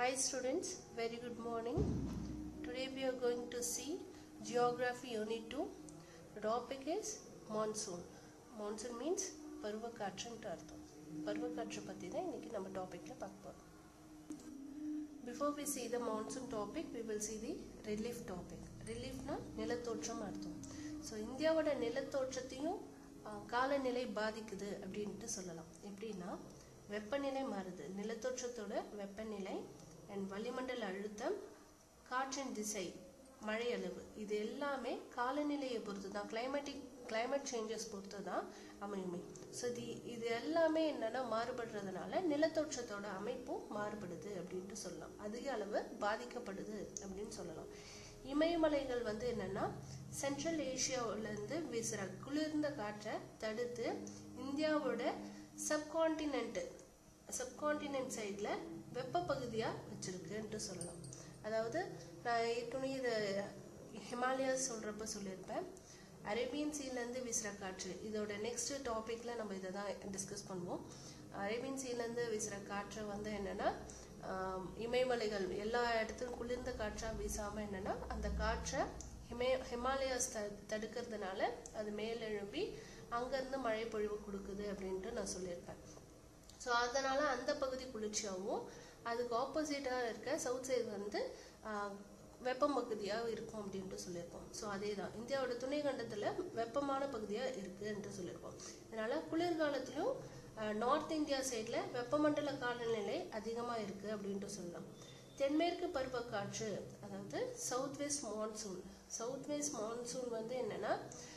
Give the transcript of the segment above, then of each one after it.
Hi students, very good morning. Today we are going to see Geography Unit 2. The topic is Monsoon. Monsoon means பருவக்காற்றுன்ட்டு அர்த்தம் பருவக்காற்று பற்றி தான் இன்னைக்கு நம்ம டாப்பிக்கில் பார்க்க போகிறோம் before we see the monsoon topic we will see the relief topic ரிலீஃப்னா நிலத்தோற்றம் அர்த்தம் ஸோ இந்தியாவோட நிலத்தோற்றத்தையும் ஆஹ், காலநிலை பாதிக்குது அப்படின்ட்டு சொல்லலாம் எப்படின்னா வெப்பநிலை மாறுது நிலத்தோற்றத்தோட வெப்பநிலை அண்ட் வளிமண்டல அழுத்தம் காற்றின் திசை மழை அளவு இது எல்லாமே காலநிலையை பொறுத்து தான் கிளைமேட்டிக் climate சேஞ்சஸ் பொறுத்து தான் அமையுமே ஸோ இது இது எல்லாமே என்னன்னா மாறுபடுறதுனால நிலத்தோற்றத்தோட அமைப்பும் மாறுபடுது அப்படின்ட்டு சொல்லலாம் அதிக அளவு பாதிக்கப்படுது அப்படின்னு சொல்லலாம் இமயமலைகள் வந்து என்னன்னா சென்ட்ரல் ஏஷியாவிலேருந்து வீசுகிற குளிர்ந்த காற்றை தடுத்து இந்தியாவோட சப்கான்டினென்ட் சப்கான்டினென்ட் சைடில் வெப்ப பகுதியாக வச்சிருக்குன்ட்டு சொல்லலாம் அதாவது நான் ஏற்கனவே இதை ஹிமாலயாஸ் சொல்கிறப்ப சொல்லியிருப்பேன் அரேபியன் சீலேருந்து வீசுகிற காற்று இதோட நெக்ஸ்ட் டாப்பிக்கில் நம்ம இதை தான் டிஸ்கஸ் பண்ணுவோம் அரேபியன் சீலேருந்து வீசுகிற காற்றை வந்து என்னென்னா இமயமலைகள் எல்லா இடத்துக்கும் குளிர்ந்த காற்றாக வீசாமல் என்னென்னா அந்த காற்றை ஹிமே ஹிமாலயாஸ் த தடுக்கிறதுனால அது மேலெழும்பி அங்கேருந்து மழை பொழிவு கொடுக்குது அப்படின்ட்டு நான் சொல்லியிருப்பேன் ஸோ அதனால் அந்த பகுதி குளிர்ச்சியாகவும் அதுக்கு ஆப்போசிட்டாக இருக்க சவுத் சைடு வந்து ஆஹ், வெப்பம் பகுதியாக இருக்கும் அப்படின்ட்டு சொல்லியிருக்கோம் ஸோ அதே தான் இந்தியாவோட துணை கண்டத்தில் வெப்பமான பகுதியாக இருக்குன்ட்டு சொல்லியிருக்கோம் இதனால் குளிர்காலத்திலும் நார்த் இந்தியா சைடில் வெப்பமண்டல காலநிலை அதிகமாக இருக்குது அப்படின்ட்டு சொல்லலாம் தென்மேற்கு பருவக்காற்று அதாவது south west monsoon south west monsoon வந்து என்னென்னா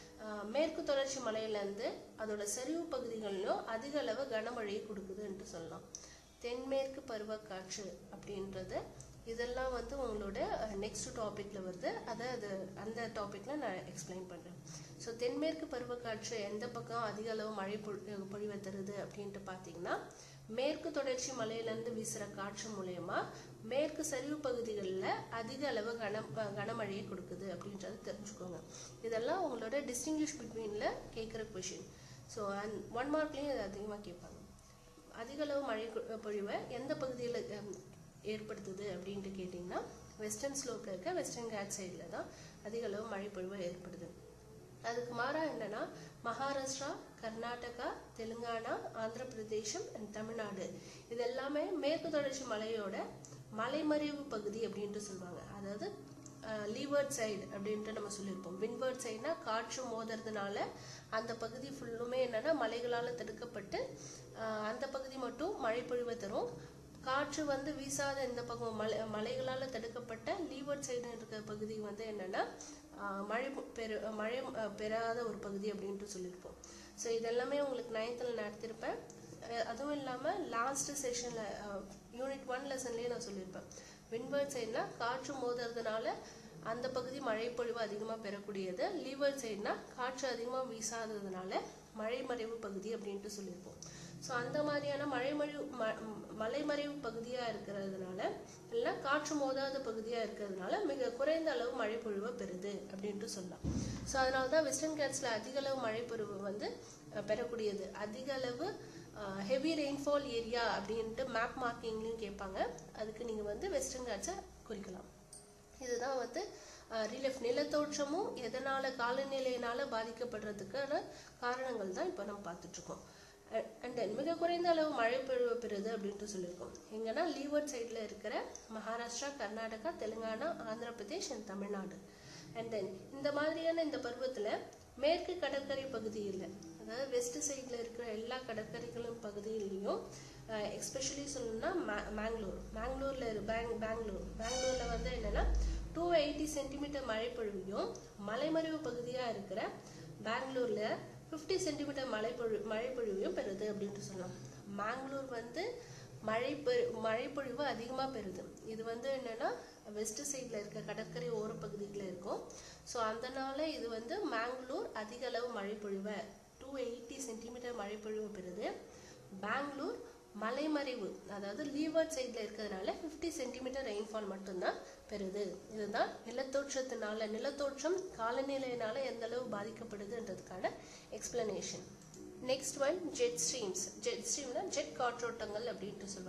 மேற்கு தொடர்ச்சி மலையிலேருந்து அதோட சரிவு பகுதிகளிலும் அதிக அளவு கனமழையை கொடுக்குதுன்ட்டு சொல்லலாம் தென்மேற்கு பருவக்காற்று அப்படின்றது இதெல்லாம் வந்து உங்களோட நெக்ஸ்ட் டாப்பிக்கில் வருது அதை அது அந்த டாப்பிக்கில் நான் எக்ஸ்பிளைன் பண்ணுறேன் ஸோ தென்மேற்கு பருவக்காற்று எந்த பக்கம் அதிக அளவு மழை பொழி- பொழிவை தருது அப்படின்ட்டு பார்த்தீங்கன்னா மேற்கு தொடர்ச்சி மலையிலேருந்து வீசுகிற காற்று மூலயமா மேற்கு சரிவு பகுதிகளில் அதிக அளவு கன கனமழையை கொடுக்குது அப்படின்றத தெரிஞ்சுக்கோங்க இதெல்லாம் உங்களோட டிஸ்டிங்கிஷ் பிட்வீனில் கேட்குற கொஷின் ஸோ அண்ட் ஒன் மார்க்லேயும் இது அதிகமாக கேட்பாங்க அதிக அளவு மழை கொ- பொழிவை எந்த பகுதியில் ஏற்படுத்துது அப்படின்ட்டு கேட்டிங்கன்னா வெஸ்டர்ன் ஸ்லோப்பில் இருக்க வெஸ்டர்ன் காட் சைடில் தான் அதிக அளவு மழை பொழிவை ஏற்படுது அதுக்கு மாறா என்னன்னா மகாராஷ்டிரா கர்நாடகா தெலுங்கானா ஆந்திர பிரதேசம் அண்ட் தமிழ்நாடு இது எல்லாமே மேற்கு தொடர்ச்சி மலையோட மலைமறைவு பகுதி அப்படின்ட்டு சொல்லுவாங்க அதாவது லீவர்ட் சைடு அப்படின்ட்டு நம்ம சொல்லியிருப்போம் விண்வர்ட் சைடுனா காற்று மோதுறதுனால அந்த பகுதி ஃபுல்லுமே என்னன்னா மலைகளால் தடுக்கப்பட்டு ஆஹ், அந்த பகுதி மட்டும் மழை பொழிவை தரும் காற்று வந்து வீசாத இந்த பக்கம் மலை மலைகளால் தடுக்கப்பட்ட லீவர்ட் சைடு இருக்கிற பகுதி வந்து என்னன்னா ஆஹ், மழை பொ- பெரு மழை ஆஹ், பெறாத ஒரு பகுதி அப்படின்ட்டு சொல்லியிருப்போம் ஸோ இதெல்லாமே உங்களுக்கு நைன்த்தில் நடத்திருப்பேன் அஹ், அதுவும் இல்லாமல் லாஸ்ட் செஷனில் யூனிட் ஒன் லெசன்லேயே நான் சொல்லியிருப்பேன் விண்வர்ட் சைடுனா காற்று மோதுறதுனால அந்த பகுதி மழை பொழிவு அதிகமாக பெறக்கூடியது லீவர்ட் சைடுனா காற்று அதிகமாக வீசாததுனால மழைமறைவு பகுதி அப்படின்ட்டு சொல்லியிருப்போம் ஸோ அந்த மாதிரியான மழைமறைவு ம மலைமறைவு பகுதியாக இருக்கிறதுனால இல்லை காற்று மோதாத பகுதியாக இருக்கிறதுனால மிக குறைந்த அளவு மழை பொழிவை பெறுது அப்படின்ட்டு சொல்லலாம் ஸோ அதனால தான் வெஸ்டர்ன் கேட்ஸில் அதிக அளவு மழை பொழிவு வந்து அஹ், பெறக்கூடியது அதிக அளவு ஹெவி ரெயின்ஃபால் ஏரியா அப்படின்ட்டு மேப் மார்க்கிங்லையும் கேட்பாங்க அதுக்கு நீங்கள் வந்து வெஸ்டர்ன் காட்ஸை குறிக்கலாம் இதுதான் வந்து ரிலீஃப் நிலத்தோற்றமும் எதனால காலநிலையினால பாதிக்கப்படுறதுக்கான காரணங்கள் தான் இப்போ நம்ம பார்த்துட்டு இருக்கோம் அண்ட் தென் மிக குறைந்த அளவு மழை பொழிவு பெறுது அப்படின்ட்டு சொல்லியிருக்கோம் எங்கன்னா லீவர்ட் சைடில் இருக்கிற மகாராஷ்டிரா கர்நாடகா தெலுங்கானா ஆந்திர பிரதேஷ் அண்ட் தமிழ்நாடு அண்ட் தென் இந்த மாதிரியான இந்த பருவத்தில் மேற்கு கடற்கரை பகுதியில் அதாவது வெஸ்ட் சைடில் இருக்கிற எல்லா கடற்கரைகளும் பகுதியிலையும் எஸ்பெஷலி சொல்லணும்னா மே மேங்களூர் மேங்களூரில் பேங் பெங்களூர் பெங்களூரில் வந்து என்னென்னா டூ எயிட்டி சென்டிமீட்டர் மழை பொழிவையும் மலைமறைவு பகுதியாக இருக்கிற பெங்களூரில் ஃபிஃப்டி சென்டிமீட்டர் மழை பொழி மழை பொழிவையும் பெறுது அப்படின்ட்டு சொல்லலாம் மேங்களூர் வந்து மழை பெ மழைப்பொழிவு அதிகமாக பெறுது இது வந்து என்னென்னா வெஸ்ட் சைடில் இருக்க கடற்கரை ஓரப்பகுதியில் இருக்கும் ஸோ அதனால இது வந்து மேங்களூர் அதிக அளவு மழைப்பொழிவை டூ எயிட்டி சென்டிமீட்டர் மழைப்பொழிவு பெறுது பெங்களூர் மலைமறைவு அதாவது லீவர்ட் சைடில் இருக்கிறதுனால ஃபிஃப்டி சென்டிமீட்டர் ரெயின்ஃபால் மட்டும்தான் பெறுது இதுதான் நிலத்தோற்றத்தினால நிலத்தோற்றம் காலநிலையினால எந்த அளவு பாதிக்கப்படுதுன்றதுக்கான explanation next one jet streams jet ஸ்ட்ரீம்னா ஜெட் காற்றோட்டங்கள் அப்படின்ட்டு சொல்லுவாங்க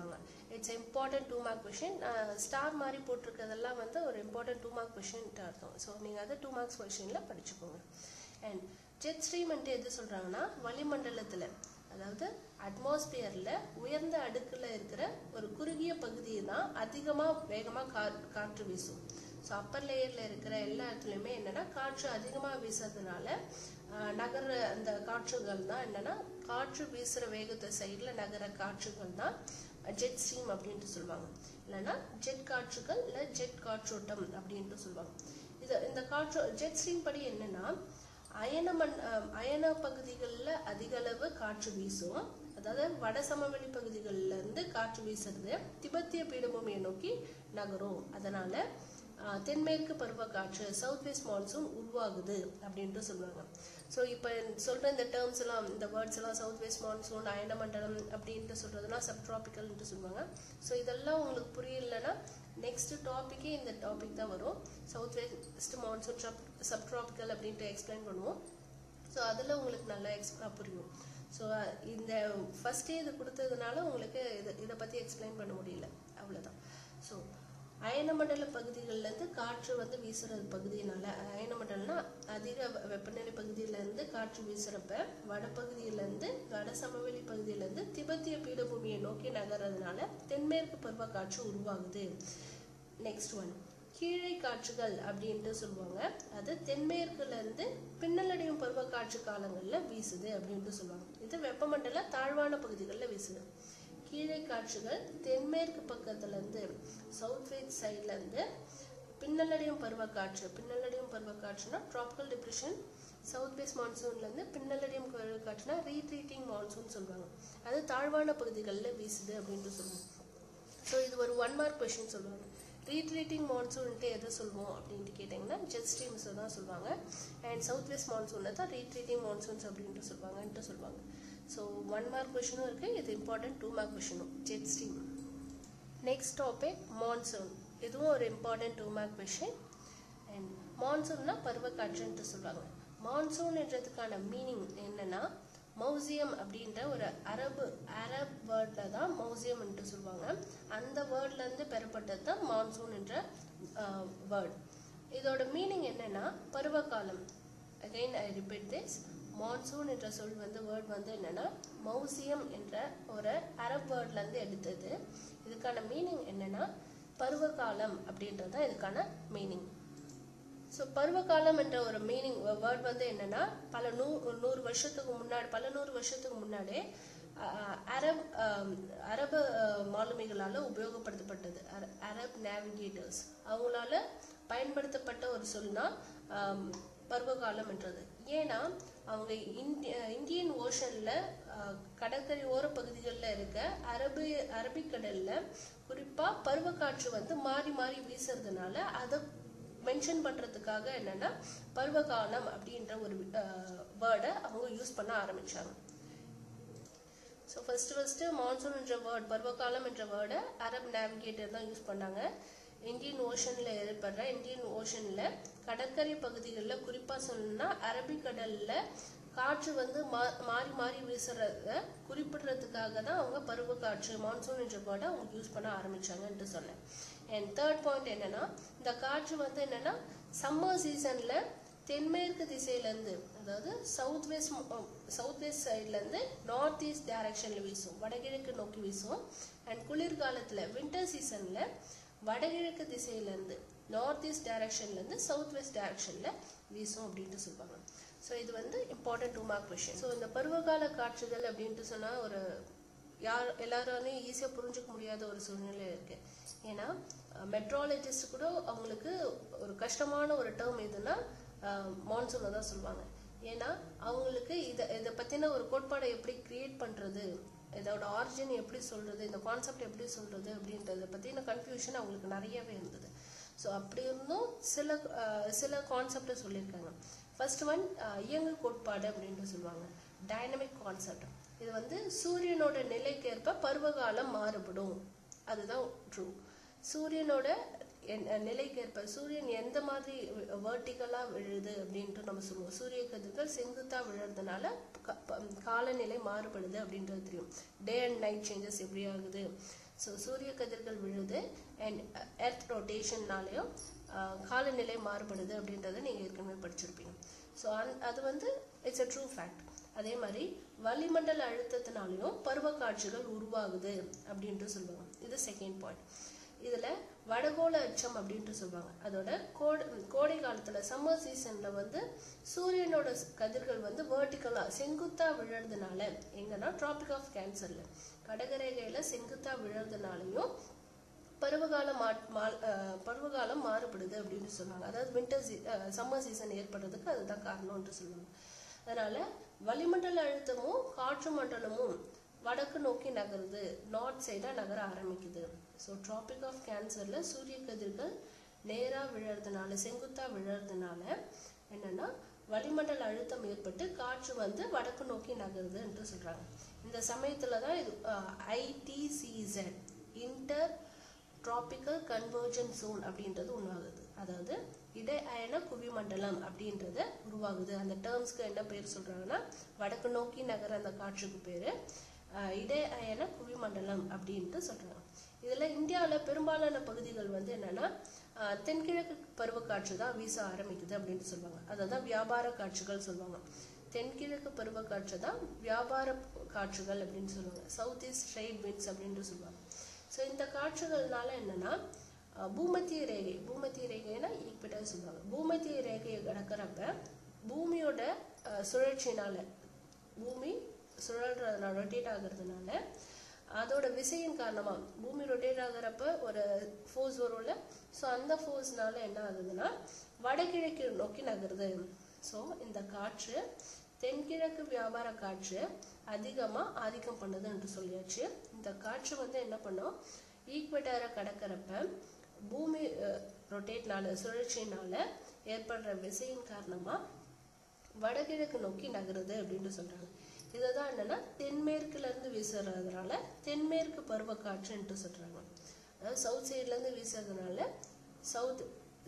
it's important two mark question star மாதிரி போட்டிருக்கிறதெல்லாம் வந்து ஒரு இம்பார்ட்டன்ட் டூ மார்க் கொஷின்ட்டு அர்த்தம் ஸோ நீங்கள் அதை டூ மார்க்ஸ் கொஷினில் படிச்சுக்கோங்க அண்ட் ஜெட் ஸ்ட்ரீம்ன்ட்டு எது சொல்கிறாங்கன்னா வளிமண்டலத்தில் அதாவது அட்மாஸ்பியரில் உயர்ந்த அடுக்கில் இருக்கிற ஒரு குறுகிய பகுதியை தான் அதிகமாக வேகமாக கா காற்று வீசும் ஸோ அப்பர் லேயரில் இருக்கிற எல்லா இடத்துலையுமே என்னென்னா காற்று அதிகமாக வீசுறதுனால ஆஹ், நகர்ற அந்த காற்றுகள் தான் என்னென்னா காற்று வீசுகிற வேகத்தை சைடில் நகர காற்றுகள் தான் ஜெட் ஸ்ட்ரீம் அப்படின்ட்டு சொல்லுவாங்க இல்லைன்னா ஜெட் காற்றுகள் இல்லை ஜெட் காற்றோட்டம் அப்படின்ட்டு சொல்லுவாங்க இது இந்த காற்று ஜெட் ஸ்ட்ரீம் படி என்னன்னா அயன மண் அஹ், அயன பகுதிகளில் அதிக அளவு காற்று வீசும் அதாவது வட சமவெளி பகுதிகளில் இருந்து காற்று வீசுறது திபெத்திய பீடபூமியை நோக்கி நகரும் அதனால அஹ், தென்மேற்கு பருவக்காற்று சவுத் வெஸ்ட் மான்சூன் உருவாகுது அப்படின்ட்டு சொல்லுவாங்க ஸோ இப்போ சொல்கிற இந்த டேர்ம்ஸ் எல்லாம் இந்த வேர்ட்ஸ் எல்லாம் சவுத் வெஸ்ட் மான்சூன் அயன மண்டலம் அப்படின்ட்டு சொல்கிறதுலாம் சப்ட்ராபிக்கல்ன்ட்டு சொல்லுவாங்க ஸோ இதெல்லாம் உங்களுக்கு புரியலன்னா நெக்ஸ்ட் டாப்பிக்கே இந்த டாபிக் தான் வரும் south west monsoon sub subtropical அப்படின்ட்டு எக்ஸ்பிளைன் பண்ணுவோம் ஸோ அதில் உங்களுக்கு நல்லா எக்ஸ்ப்ளா புரியும் ஸோ இந்த ஃபஸ்ட்டே இது கொடுத்ததுனால உங்களுக்கு இதை இதை பற்றி எக்ஸ்பிளைன் பண்ண முடியல அவ்வளோதான் ஸோ அயனமண்டல பகுதிகள்லேருந்து காற்று வந்து வீசுற பகுதியினால அயனமண்டலம்னா அதிக வெ- வெப்பநிலை பகுதியிலேருந்து காற்று வீசுறப்ப வடபகுதியிலேருந்து வட சமவெளி பகுதியிலேருந்து திபெத்திய பீடபூமியை நோக்கி நகர்றதுனால தென்மேற்கு பருவ காற்று உருவாகுது நெக்ஸ்ட் ஒன் கீழே காற்றுகள் அப்படின்ட்டு சொல்லுவாங்க அது தென்மேற்குல இருந்து பின்னலடையும் பருவ காற்று காலங்களில் வீசுது அப்படின்ட்டு சொல்லுவாங்க இது வெப்பமண்டல தாழ்வான பகுதிகளில் வீசுது கீழே காற்றுகள் தென்மேற்கு பக்கத்துல இருந்து சவுத் வெஸ்ட் சைட்ல இருந்து பின்னலடையும் பருவக்காற்று பின்னலடையும் பருவக்காற்றுனா ட்ராபிக்கல் டிப்ரெஷன் சவுத் வெஸ்ட் மான்சூன்ல இருந்து பின்னலடையும் பருவக்காற்றுனா ரீட்ரீட்டிங் மான்சூன் சொல்லுவாங்க அது தாழ்வான பகுதிகளில் வீசுது அப்படின்ட்டு சொல்லுவாங்க ஸோ இது ஒரு ஒன் மார்க் கொஷின் சொல்லுவாங்க ரீட்ரீட்டிங் மான்சூன்ட்டு எதை சொல்லுவோம் அப்படின்ட்டு கேட்டிங்கன்னா ஜெட் ஸ்ட்ரீம்ஸை தான் சொல்லுவாங்க அண்ட் சவுத் வெஸ்ட் மான்சூனை தான் ரீட்ரீட்டிங் மான்சூன்ஸ் அப்படின்ட்டு சொல்லுவாங்கன்ட்டு சொல்லுவாங்க ஸோ ஒன் மார்க் கொஷினும் இருக்குது இது இம்பார்ட்டன்ட் டூ மார்க் கொஷினும் jet stream next topic monsoon இதுவும் ஒரு important two mark question and மான்சூன்னா பருவக்காற்றுன்ட்டு சொல்லுவாங்க மான்சூன்ன்றதுக்கான மீனிங் என்னன்னா மௌசியம் அப்படின்ற ஒரு அரபு அரப் வேர்டில் தான் மௌசியம்ன்ட்டு சொல்லுவாங்க அந்த வேர்ட்லேருந்து பெறப்பட்டது தான் மான்சூன் என்ற வேர்ட் இதோட மீனிங் என்னன்னா பருவகாலம் again I repeat this monsoon என்ற சொல் வந்து வேர்ட் வந்து என்னன்னா மௌசியம் என்ற ஒரு அரப் வேர்ட்லேருந்து எடுத்தது இதுக்கான மீனிங் என்னன்னா பருவகாலம் அப்படின்றது தான் இதுக்கான மீனிங் ஸோ பருவகாலம் என்ற ஒரு மீனிங் வேர்ட் வந்து என்னன்னா பல நூ நூறு வருஷத்துக்கு முன்னாடி பல நூறு வருஷத்துக்கு முன்னாடியே அஹ், அரப் அஹ், அரபு அஹ், மாலுமிகளால் உபயோகப்படுத்தப்பட்டது அர- அரப் நேவிகேட்டர்ஸ் அவங்களால பயன்படுத்தப்பட்ட ஒரு சொல்னா ஆம், பருவகாலம் என்றது ஏன்னா அவங்க இந்திய இந்தியன் ஓஷனில் கடற்கரை ஓர பகுதிகளில் இருக்க அரபு அரபிக்கடலில் குறிப்பாக பருவக்காற்று வந்து மாறி மாறி வீசுறதுனால அதை மென்ஷன் பண்ணுறதுக்காக என்னன்னா பருவகாலம் அப்படின்ற ஒரு வேர்டை அவங்க யூஸ் பண்ண ஆரம்பிச்சாங்க ஸோ ஃபர்ஸ்ட் ஃபர்ஸ்ட் மான்சூன் என்ற வேர்ட் பருவகாலம் என்ற வேர்டை அரப் நேவிகேட்டர் தான் யூஸ் பண்ணாங்க இந்தியன் ஓஷனில் ஏற்படுற இந்தியன் ஓஷனில் கடற்கரை பகுதிகளில் குறிப்பாக சொல்லணும்னா அரபிக்கடலில் காற்று வந்து மா மாறி மாறி வீசுறத குறிப்பிடுறதுக்காக தான் அவங்க பருவக்காற்று மான்சூன் என்ற வேர்டை அவங்க யூஸ் பண்ண ஆரம்பிச்சாங்கன்ட்டு சொன்னேன் அண்ட் தேர்ட் பாயிண்ட் என்னன்னா இந்த காற்று வந்து என்னன்னா சம்மர் சீசன்ல தென்மேற்கு திசையிலேருந்து அதாவது சவுத் வெஸ்ட் சவுத் வெஸ்ட் சைட்லேருந்து நார்த் ஈஸ்ட் டைரக்ஷனில் வீசும் வடகிழக்கு நோக்கி வீசும் அண்ட் குளிர்காலத்தில் வின்டர் சீசனில் வடகிழக்கு திசையிலேருந்து நார்த் ஈஸ்ட் டைரக்ஷன்லேருந்து சவுத் வெஸ்ட் டைரக்ஷனில் வீசும் அப்படின்ட்டு சொல்லுவாங்க ஸோ இது வந்து important two mark question so இந்த பருவகால காற்றுகள் அப்படின்ட்டு சொன்னால் ஒரு யார் எல்லாராலையும் ஈஸியாக புரிஞ்சுக்க முடியாத ஒரு சூழ்நிலை இருக்கு ஏன்னா மெட்ராலஜிஸ்ட் கூட அவங்களுக்கு ஒரு கஷ்டமான ஒரு டேர்ம் எதுனா மான்சூனை தான் சொல்லுவாங்க ஏன்னா அவங்களுக்கு இதை இதை பற்றின ஒரு கோட்பாடை எப்படி கிரியேட் பண்ணுறது இதோட ஆரிஜின் எப்படி சொல்கிறது இந்த கான்செப்ட் எப்படி சொல்கிறது அப்படின்றத பற்றின கன்ஃபியூஷன் அவங்களுக்கு நிறையவே இருந்தது ஸோ அப்படி இருந்தும் சில அஹ், சில கான்செப்டை சொல்லியிருக்காங்க ஃபர்ஸ்ட் ஒன் இயங்கு கோட்பாடு அப்படின்ட்டு சொல்லுவாங்க டைனமிக் கான்செப்ட் இது வந்து சூரியனோட நிலைக்கேற்ப பருவகாலம் மாறுபடும் அதுதான் ட்ரூ சூரியனோட என்- நிலைக்கேற்ப சூரியன் எந்த மாதிரி வேர்ட்டிக்கலாக விழுது அப்படின்ட்டு நம்ம சொல்லுவோம் சூரிய கதிர்கள் செங்குத்தாக விழுறதுனால க- ப- காலநிலை மாறுபடுது அப்படின்றது தெரியும் டே அண்ட் நைட் சேஞ்சஸ் எப்படி ஆகுது ஸோ சூரிய கதிர்கள் விழுது அண்ட் எர்த் ரொட்டேஷன்னாலேயும் காலநிலை மாறுபடுது அப்படின்றத நீங்கள் ஏற்கனவே படிச்சிருப்பீங்க ஸோ அந் அது வந்து இட்ஸ் a ட்ரூ ஃபேக்ட் அதே மாதிரி வளிமண்டல அழுத்தத்தினாலையும் பருவக்காட்சிகள் உருவாகுது அப்படின்ட்டு சொல்லுவாங்க இது செகண்ட் பாயிண்ட் இதில் வடகோள அச்சம் அப்படின்ட்டு சொல்லுவாங்க அதோட கோடை கோடை காலத்தில் சம்மர் சீசனில் வந்து சூரியனோட கதிர்கள் வந்து வேர்ட்டிக்கலாக செங்குத்தாக விழறதுனால எங்கன்னா ட்ராபிக் ஆஃப் கேன்சரில் கடகரேகையில் செங்குத்தாக விழறதுனாலையும் பருவகாலம் மா மா- அஹ் பருவகாலம் மாறுபடுது அப்படின்னு சொன்னாங்க அதாவது வின்டர் சீ சம்மர் சீசன் ஏற்படுறதுக்கு அதுதான் காரணம்னு சொல்லுவாங்க அதனால வளிமண்டல அழுத்தமும் காற்று மண்டலமும் வடக்கு நோக்கி நகருது நார்த் சைடாக நகர ஆரம்பிக்குது ஸோ ட்ராபிக் ஆஃப் கேன்சரில் சூரிய கதிர்கள் நேராக விழறதுனால செங்குத்தாக விழறதுனால என்னன்னா வளிமண்டல அழுத்தம் ஏற்பட்டு காற்று வந்து வடக்கு நோக்கி நகருது என்று சொல்றாங்க இந்த சமயத்துல தான் இது ITCZ inter tropical convergence zone அப்படின்றது உருவாகுது அதாவது இடை அயன குவிமண்டலம் அப்படின்றது உருவாகுது அந்த டேர்ம்ஸ்க்கு என்ன பேர் சொல்றாங்கன்னா வடக்கு நோக்கி நகர அந்த காற்றுக்கு பேரு அஹ், இடை அயன குவிமண்டலம் அப்படின்ட்டு சொல்றாங்க இதுல இந்தியாவுல பெரும்பாலான பகுதிகள் வந்து என்னன்னா அஹ், தென்கிழக்கு பருவக்காற்று தான் வீச ஆரம்பிக்குது அப்படின்னு சொல்லுவாங்க அதான் வியாபார காற்றுகள் சொல்லுவாங்க தென்கிழக்கு பருவக்காற்று தான் வியாபார காற்றுகள் அப்படின்னு சொல்லுவாங்க சவுத் ஈஸ்ட் ட்ரேட் விண்ட்ஸ் அப்படின்ட்டு சொல்லுவாங்க ஸோ இந்த காற்றுகள்னால என்னன்னா அஹ், பூமத்திய ரேகை பூமத்திய ரேகைனா ஈக்விட்டர் சொல்லுவாங்க பூமத்திய ரேகையை கடக்கிறப்ப பூமியோட அஹ், சுழற்சினால பூமி சுழல்றதுனால ரொட்டேட் ஆகுறதுனால அதோட விசையின் காரணமா பூமி ரொட்டேட் ஆகுறப்ப ஒரு ஃபோர்ஸ் வரும்ல ஸோ அந்த ஃபோர்ஸ்னால என்ன ஆகுதுன்னா வடகிழக்கு நோக்கி நகருது ஸோ இந்த காற்று தென்கிழக்கு வியாபார காற்று அதிகமா ஆதிக்கம் பண்ணுது என்று சொல்லியாச்சு இந்த காற்று வந்து என்ன பண்ணும் ஈக்வெட்டரை கடக்கிறப்ப பூமி ரொட்டேட்னால சுழற்சினால ஏற்படுற விசையின் காரணமா வடகிழக்கு நோக்கி நகருது அப்படின்னு சொல்றாங்க இதுதான் என்னன்னா தென்மேற்குல இருந்து வீசுறதுனால தென்மேற்கு பருவக்காற்றுன்ட்டு சொல்றாங்க அதாவது சவுத் சைட்ல இருந்து வீசுறதுனால சவுத்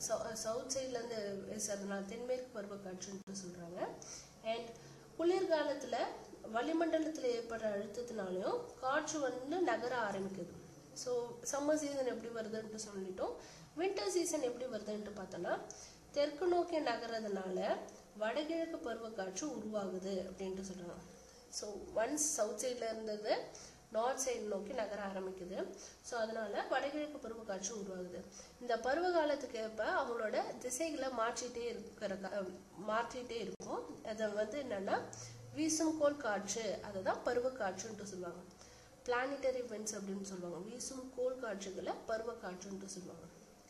சவுத் சைட்ல இருந்து வீசுறதுனால தென்மேற்கு பருவக்காற்றுன்ட்டு சொல்றாங்க அண்ட் குளிர்காலத்துல வளிமண்டலத்துல ஏற்படுற அழுத்தத்தினாலையும் காற்று வந்து நகர ஆரம்பிக்குது ஸோ சம்மர் சீசன் எப்படி வருதுன்ட்டு சொல்லிட்டோம் வின்டர் சீசன் எப்படி வருதுன்ட்டு பார்த்தோன்னா தெற்கு நோக்கி நகர்றதுனால வடகிழக்கு பருவக்காற்று உருவாகுது அப்படின்ட்டு சொல்றாங்க ஸோ ஒன்ஸ் சவுத் சைடில் இருந்தது நார்த் சைடு நோக்கி நகர ஆரம்பிக்குது ஸோ அதனால வடகிழக்கு பருவக்காற்று உருவாகுது இந்த பருவ காலத்துக்கு ஏற்ப அவங்களோட திசைகளை மாற்றிட்டே இருக்கிற கா- மாற்றிட்டே இருக்கும் அதை வந்து என்னன்னா வீசும் கோல் காற்று அதை தான் பருவக்காற்றுன்ட்டு சொல்லுவாங்க பிளானிட்டரி winds அப்படின்னு சொல்லுவாங்க வீசும் கோல் காற்றுகளை பருவக்காற்றுன்ட்டு சொல்லுவாங்க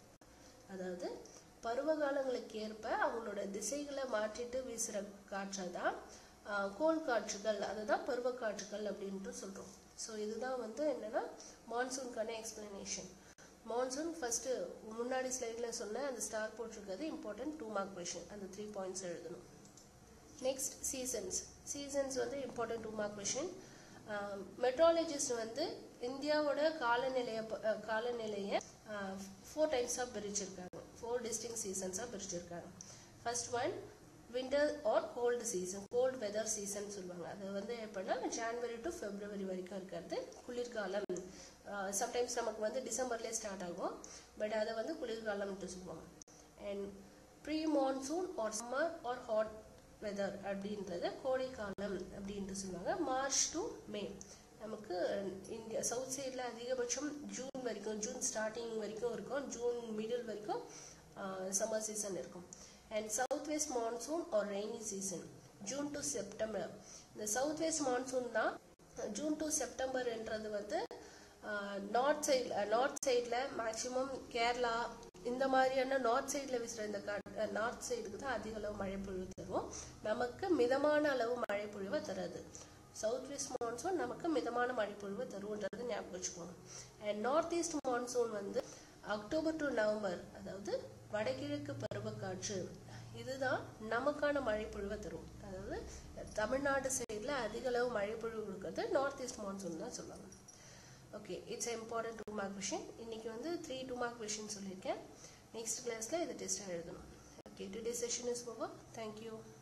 அதாவது பருவகாலங்களுக்கு ஏற்ப அவங்களோட திசைகளை மாற்றிட்டு வீசுற காற்றை தான் கோல் காற்றுகள் அதுதான் பருவக்காற்றுகள் அப்படின்ட்டு சொல்றோம் ஸோ இதுதான் வந்து என்னன்னா மான்சூனுக்கான எக்ஸ்பிளனேஷன் மான்சூன் ஃபர்ஸ்ட் முன்னாடி ஸ்லைட்ல சொன்ன அந்த ஸ்டார் போட்டிருக்கிறது இம்பார்ட்டன்ட் டூ மார்க் கொஷின் அந்த த்ரீ பாயிண்ட்ஸ் எழுதணும் நெக்ஸ்ட் சீசன்ஸ் சீசன்ஸ் வந்து important two mark question meteorologist வந்து இந்தியாவோட காலநிலைய ப- அஹ், காலநிலையை ஃபோர் டைப்ஸாக பிரிச்சிருக்காங்க ஃபோர் டிஸ்டிங் சீசன்ஸாக பிரிச்சிருக்காங்க first one winter or cold season cold weather season சொல்லுவாங்க அது வந்து எப்படின்னா ஜான்வரி டு ஃபெப்ரவரி வரைக்கும் இருக்கிறது குளிர்காலம் சம்டைம்ஸ் நமக்கு வந்து டிசம்பர்லேயே ஸ்டார்ட் ஆகும் பட் அதை வந்து குளிர்காலம்னு சொல்லுவாங்க and pre monsoon or summer or hot weather அப்படின்றது கோடைக்காலம் அப்படின்ட்டு சொல்லுவாங்க மார்ச் டு மே நமக்கு இந்தியா சவுத் சைடில் அதிகபட்சம் ஜூன் வரைக்கும் ஜூன் ஸ்டார்டிங் வரைக்கும் இருக்கும் ஜூன் மிடில் வரைக்கும் சம்மர் சீசன் இருக்கும் and south west monsoon or rainy season June to September இந்த சவுத் வெஸ்ட் மான்சூன் தான் ஜூன் டு செப்டம்பர்ன்றது வந்து நார்த் சைடில் நார்த் சைடில் மேக்ஸிமம் கேரளா இந்த மாதிரியான நார்த் சைடில் வீசுகிற இந்த நார்த் சைடுக்கு தான் அதிக அளவு மழை பொழிவு தரும் நமக்கு மிதமான அளவு மழை பொழிவை தராது சவுத் வெஸ்ட் மான்சூன் நமக்கு மிதமான மழை பொழிவு தரும்ன்றது ஞாபகம் வச்சுக்கோங்க அண்ட் நார்த் ஈஸ்ட் மான்சூன் வந்து அக்டோபர் டு நவம்பர் அதாவது வடகிழக்கு பருவக்காற்று இதுதான் நமக்கான மழை பொழிவை தரும் அதாவது தமிழ்நாடு சைடில் அதிக அளவு மழை பொழிவு கொடுக்கறது நார்த் ஈஸ்ட் மான்சூன் தான் சொல்லுவாங்க okay it's important two mark question இன்னைக்கு வந்து த்ரீ டூ மார்க் கொஷின் சொல்லியிருக்கேன் நெக்ஸ்ட் கிளாஸில் இதை டெஸ்ட்டாக எழுதணும் okay today session is over thank you